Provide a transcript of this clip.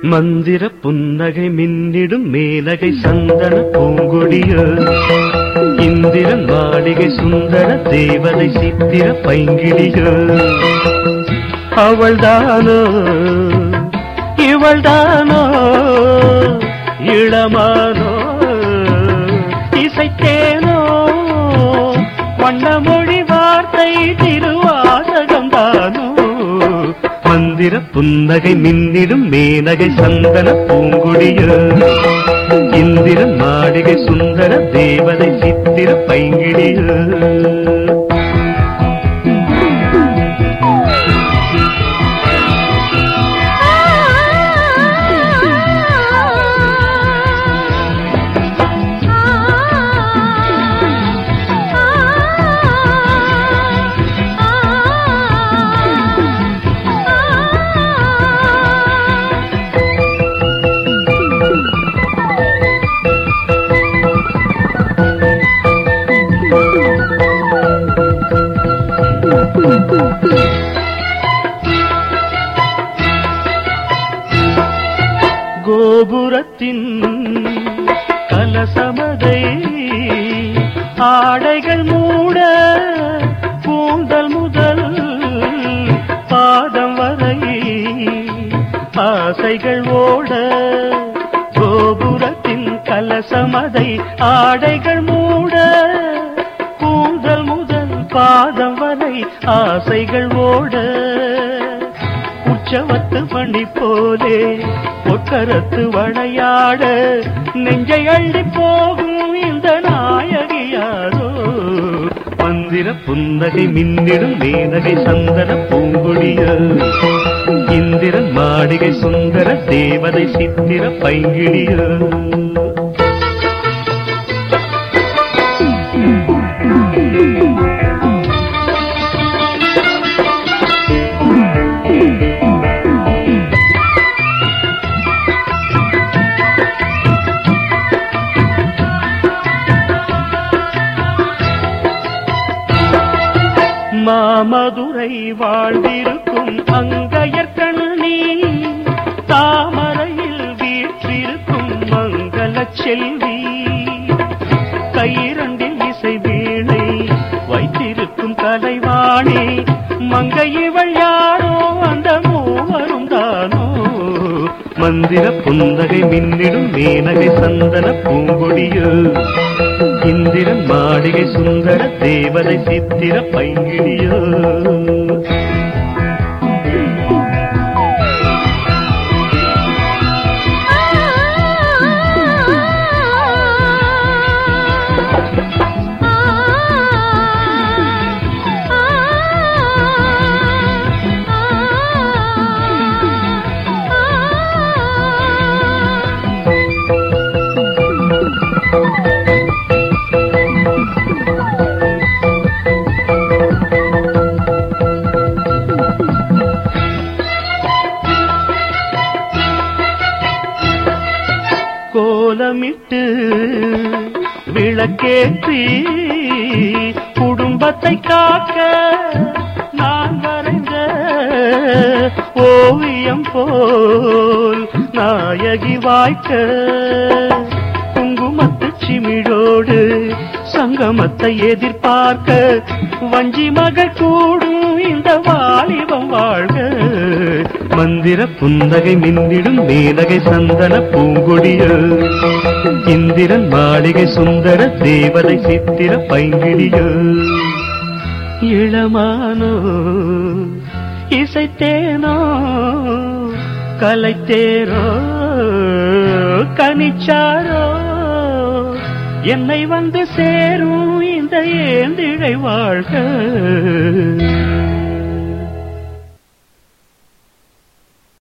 மந்திர புன்னகை மின்னிடும் மேலகை சந்தன பூங்கொடியோ இந்திரன் மாளிகை சுந்தர தேவதை சித்திர பைங்கிடியோ அவள்தானோ இவள்தானோ இளமானோ இசைத்தேனோ வண்ணமொழி வார்த்தை திருவாசகம்தானோ மந்திர புன்னகை மின்னிடும் மேனகை சந்தன பூங்குடியோ இந்திரன் மாளிகை சுந்தர தேவதை சித்திர பைங்கிடியோ கோபுரத்தின் கலசமதை ஆடைகள் மூட கூந்தல் முதல் பாதம் வரை ஆசைகள் ஓட கோபுரத்தின் கலசமதை ஆடைகள் மூட கூந்தல் முதல் பாதம் வரை ஆசைகள் ஓட உற்சவத்து மணி போலே ஒக்கரத்து வளையாட நெஞ்சை அள்ளி போகும் இந்த நாயகியாரோ மந்திர புன்னகை மின்னிடும் மேனகை சந்தன பூங்குடிய இந்திரன் மாளிகை சுந்தர தேவதை சித்திர பைங்கிடிய மாமதுரை வாழ்ந்திருக்கும் அங்கையர் கண்ணி தாமரையில் வீற்றிருக்கும் மங்கள செல்வி கைரண்டில் இசை வீணை வைத்திருக்கும் கலைவாணி மங்கை இவள் யாரோ அந்த மூவரும் தானோ மந்திர புன்னகை மின்னிடும் மேனகை சந்தன பூங்கொடியோ இந்திரன் மாளிகை சுந்தர தேவதை சித்திர பைங்கிடியோ கோலமிட்டு விளக்கேற்றி குடும்பத்தை காக்க நான் வரைந்த ஓவியம் போல் நாயகி வாய்க்க குங்குமத்து சிமிழோடு சங்கமத்தை எதிர்பார்க்க வஞ்சி மகள் கூடும் இந்த வாலிபம் வாழ்க மந்திர புன்னகை மின்னிடும் மேலகை சந்தன பூங்கொடிய இந்திரன் மாளிகை சுந்தர தேவதை சித்திர பைங்கிடிய இளமானோ இசைத்தேனோ கலைத்தேரோ கனிச்சாரோ என்னை வந்து சேரும் இந்த ஏந்திழை வாழ்க